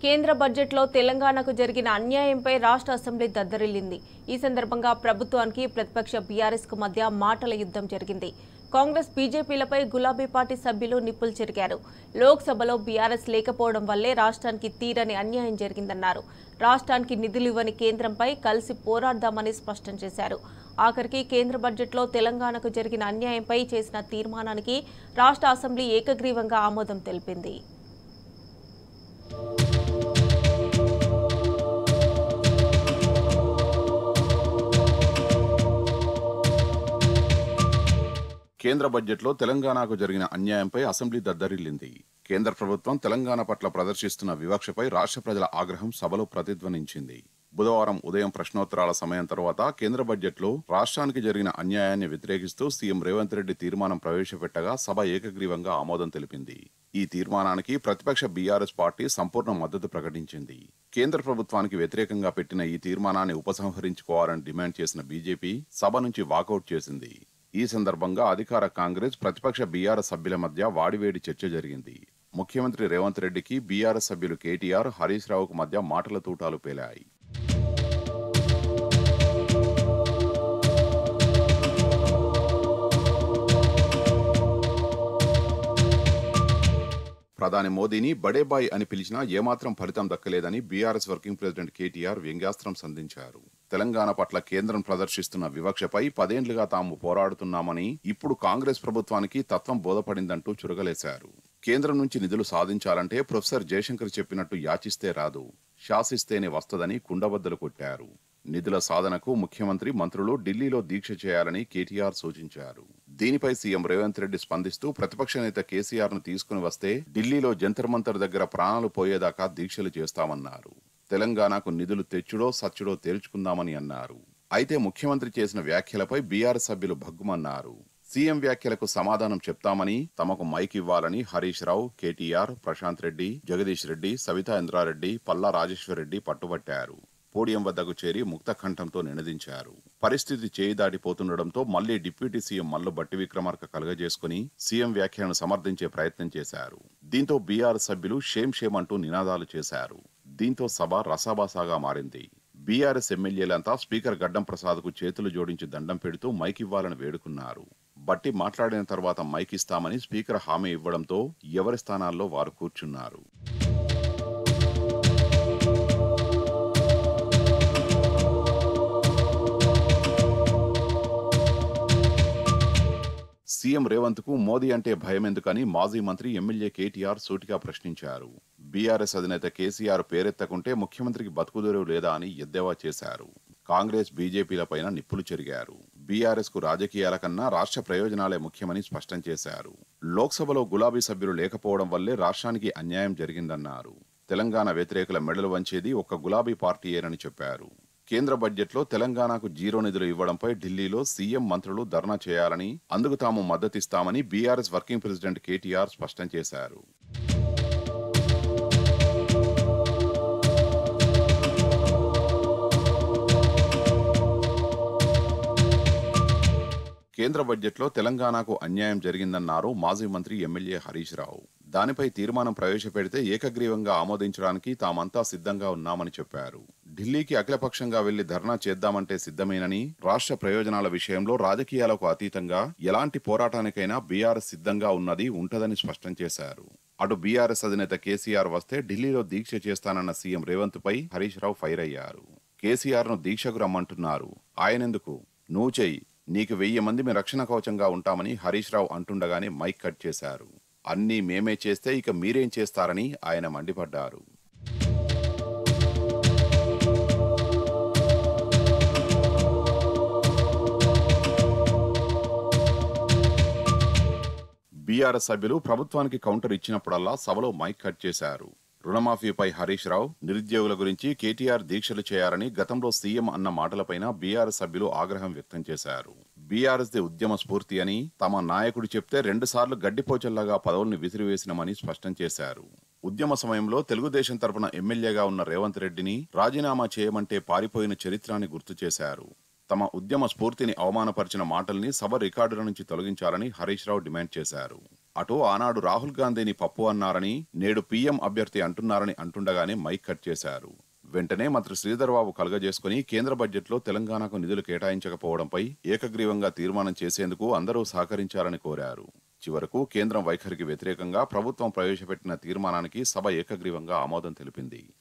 కేంద్ర బడ్జెట్లో తెలంగాణకు జరిగిన అన్యాయంపై రాష్ట్ర అసెంబ్లీ దద్దరిల్లింది ఈ సందర్భంగా ప్రభుత్వానికి ప్రతిపక్ష బీఆర్ఎస్కు మధ్య మాటల యుద్ధం జరిగింది కాంగ్రెస్ బీజేపీలపై గులాబీ పార్టీ సభ్యులు నిప్పులు చెరిగారు లోక్సభలో బీఆర్ఎస్ లేకపోవడం వల్లే రాష్ట్రానికి తీరని అన్యాయం జరిగిందన్నారు రాష్ట్రానికి నిధులు ఇవ్వని కేంద్రంపై కలిసి పోరాడదామని స్పష్టం చేశారు ఆఖరికి కేంద్ర బడ్జెట్లో తెలంగాణకు జరిగిన అన్యాయంపై చేసిన తీర్మానానికి రాష్ట్ర అసెంబ్లీ ఏకగ్రీవంగా ఆమోదం తెలిపింది కేంద్ర బడ్జెట్లో తెలంగాణకు జరిగిన అన్యాయంపై అసెంబ్లీ దద్దరిల్లింది కేంద్ర ప్రభుత్వం తెలంగాణ పట్ల ప్రదర్శిస్తున్న వివక్షపై రాష్ట్ర ప్రజల ఆగ్రహం సభలో ప్రతిధ్వనించింది బుధవారం ఉదయం ప్రశ్నోత్తరాల సమయం తర్వాత కేంద్ర బడ్జెట్లో రాష్ట్రానికి జరిగిన అన్యాయాన్ని వ్యతిరేకిస్తూ సీఎం రేవంత్ రెడ్డి తీర్మానం ప్రవేశపెట్టగా సభ ఏకగ్రీవంగా ఆమోదం తెలిపింది ఈ తీర్మానానికి ప్రతిపక్ష బీఆర్ఎస్ పార్టీ సంపూర్ణ మద్దతు ప్రకటించింది కేంద్ర ప్రభుత్వానికి వ్యతిరేకంగా పెట్టిన ఈ తీర్మానాన్ని ఉపసంహరించుకోవాలని డిమాండ్ చేసిన బీజేపీ సభ నుంచి వాకౌట్ చేసింది ఈ సందర్భంగా అధికార కాంగ్రెస్ ప్రతిపక్ష బీఆర్ఎస్ సభ్యుల మధ్య వాడివేడి చర్చ జరిగింది ముఖ్యమంత్రి రేవంత్ రెడ్డికి బీఆర్ఎస్ సభ్యులు కేటీఆర్ హరీష్ రావుకు మధ్య మాటల తూటాలు పేలాయి ప్రధాని మోదీని బడేబాయ్ అని పిలిచినా ఏమాత్రం ఫలితం దక్కలేదని బీఆర్ఎస్ వర్కింగ్ ప్రెసిడెంట్ కేటీఆర్ వ్యంగ్యాస్త్రం సంధించారు తెలంగాణ పట్ల కేంద్రం ప్రదర్శిస్తున్న వివక్షపై పదేండ్లుగా తాము పోరాడుతున్నామని ఇప్పుడు కాంగ్రెస్ ప్రభుత్వానికి తత్వం బోధపడిందంటూ చురగలేశారు కేంద్రం నుంచి నిధులు సాధించాలంటే ప్రొఫెసర్ జయశంకర్ చెప్పినట్టు యాచిస్తే రాదు శాసిస్తేనే వస్తదని కుండబద్దలు కొట్టారు నిధుల సాధనకు ముఖ్యమంత్రి మంత్రులు ఢిల్లీలో దీక్ష చేయాలని కేటీఆర్ సూచించారు దీనిపై సీఎం రేవంత్ రెడ్డి స్పందిస్తూ ప్రతిపక్ష నేత కేసీఆర్ ను తీసుకుని వస్తే ఢిల్లీలో జంతర్ మంతర్ దగ్గర ప్రాణాలు పోయేదాకా దీక్షలు చేస్తామన్నారు తెలంగాణకు నిధులు తెచ్చుడో సచ్చుడో తేల్చుకుందామని అన్నారు అయితే ముఖ్యమంత్రి చేసిన వ్యాఖ్యలపై బీఆర్ఎస్ సభ్యులు భగ్గుమన్నారు సీఎం వ్యాఖ్యలకు సమాధానం చెప్తామని తమకు మైక్ ఇవ్వాలని హరీష్ రావు కేటీఆర్ ప్రశాంత్ రెడ్డి జగదీష్ రెడ్డి సవితా ఇంద్రారెడ్డి పల్లా రాజేశ్వర్ రెడ్డి పట్టుబట్టారు పోడియం వద్దకు చేరి ముక్త కంఠంతో నినదించారు పరిస్థితి చేయి దాటిపోతుండటంతో మళ్లీ డిప్యూటీ సీఎం మల్లు బట్టి విక్రమార్క కలగజేసుకుని సీఎం వ్యాఖ్యలను సమర్థించే ప్రయత్నం చేశారు దీంతో బీఆర్ సభ్యులు షేమ్ షేమ్ అంటూ నినాదాలు చేశారు దీంతో సభ రసాబాసాగా మారింది బీఆర్ఎస్ ఎమ్మెల్యేలంతా స్పీకర్ గడ్డం ప్రసాద్ కు చేతులు జోడించి దండం పెడుతూ మైక్ ఇవ్వాలని వేడుకున్నారు బట్టి మాట్లాడిన తర్వాత మైక్ ఇస్తామని స్పీకర్ హామీ ఇవ్వడంతో ఎవరి స్థానాల్లో వారు కూర్చున్నారు సీఎం రేవంత్ కు మోదీ అంటే భయం ఎందుకని మాజీ మంత్రి ఎమ్మెల్యే కేటీఆర్ సూటిగా ప్రశ్నించారు బీఆర్ఎస్ అధినేత కేసీఆర్ పేరెత్తకుంటే ముఖ్యమంత్రికి బతుకుదెరువు లేదా అని ఎద్దేవా చేశారు కాంగ్రెస్ బీజేపీలపైన నిప్పులు చెరిగారు బీఆర్ఎస్ కు రాజకీయాల కన్నా రాష్ట్ర ప్రయోజనాలే ముఖ్యమని స్పష్టం చేశారు లోక్సభలో గులాబీ సభ్యులు లేకపోవడం వల్లే రాష్ట్రానికి అన్యాయం జరిగిందన్నారు తెలంగాణ వ్యతిరేకుల మెడలు వంచేది ఒక్క గులాబీ పార్టీయేనని చెప్పారు కేంద్ర బడ్జెట్లో తెలంగాణకు జీరో నిధులు ఇవ్వడంపై ఢిల్లీలో సీఎం మంత్రులు ధర్నా చేయాలని అందుకు తాము మద్దతిస్తామని బీఆర్ఎస్ వర్కింగ్ ప్రెసిడెంట్ కేటీఆర్ స్పష్టం చేశారు కేంద్ర బడ్జెట్లో తెలంగాణకు అన్యాయం జరిగిందన్నారు మాజీ మంత్రి ఎమ్మెల్యే హరీష్ రావు దానిపై తీర్మానం ప్రవేశపెడితే ఏకగ్రీవంగా ఆమోదించడానికి తామంతా సిద్ధంగా ఉన్నామని చెప్పారు ఢిల్లీకి అఖిలపక్షంగా వెళ్లి ధర్నా చేద్దామంటే సిద్ధమేనని రాష్ట్ర ప్రయోజనాల విషయంలో రాజకీయాలకు అతీతంగా ఎలాంటి పోరాటానికైనా బీఆర్ఎస్ సిద్ధంగా ఉన్నది ఉంటదని స్పష్టం చేశారు అటు బీఆర్ఎస్ అధినేత కేసీఆర్ వస్తే ఢిల్లీలో దీక్ష చేస్తానన్న సీఎం రేవంత్ పై హరీష్ రావు ఫైర్ అయ్యారు కేసీఆర్ ను దీక్షకు రమ్మంటున్నారు ఆయనెందుకు నువ్వు చెయ్యి నీకు వెయ్యి మంది మీ రక్షణ కవచంగా ఉంటామని హరీష్ రావు అంటుండగానే మైక్ కట్ చేశారు అన్నీ మేమే చేస్తే ఇక మీరేం చేస్తారని ఆయన మండిపడ్డారు బీఆర్ఎస్ సభ్యులు ప్రభుత్వానికి కౌంటర్ ఇచ్చినప్పుడల్లా సభలో మైక్ కట్ చేశారు రుణమాఫీపై హరీష్ రావు నిరుద్యోగుల గురించి కేటీఆర్ దీక్షలు చేయాలని గతంలో సీఎం అన్న మాటలపైన బీఆర్ఎస్ సభ్యులు ఆగ్రహం వ్యక్తం చేశారు బీఆర్ఎస్ ది ఉద్యమ స్ఫూర్తి అని తమ నాయకుడు చెప్తే రెండుసార్లు గడ్డిపోచల్లాగా పదవుల్ని విసిరివేసినమని స్పష్టం చేశారు ఉద్యమ సమయంలో తెలుగుదేశం తరపున ఎమ్మెల్యేగా ఉన్న రేవంత్ రెడ్డిని రాజీనామా చేయమంటే పారిపోయిన చరిత్రాన్ని గుర్తు చేశారు తమ ఉద్యమ స్ఫూర్తిని అవమానపరిచిన మాటల్ని సభ రికార్డుల నుంచి తొలగించాలని హరీష్ రావు డిమాండ్ చేశారు అటు ఆనాడు రాహుల్ గాంధీని పప్పు అన్నారని నేడు పీఎం అభ్యర్థి అంటున్నారని అంటుండగానే మైక్ కట్ చేశారు వెంటనే మంత్రి శ్రీధర్ బాబు కలగజేసుకుని కేంద్ర బడ్జెట్లో తెలంగాణకు నిధులు కేటాయించకపోవడంపై ఏకగ్రీవంగా తీర్మానం చేసేందుకు అందరూ సహకరించాలని కోరారు చివరకు కేంద్రం వైఖరికి వ్యతిరేకంగా ప్రభుత్వం ప్రవేశపెట్టిన తీర్మానానికి సభ ఏకగ్రీవంగా ఆమోదం తెలిపింది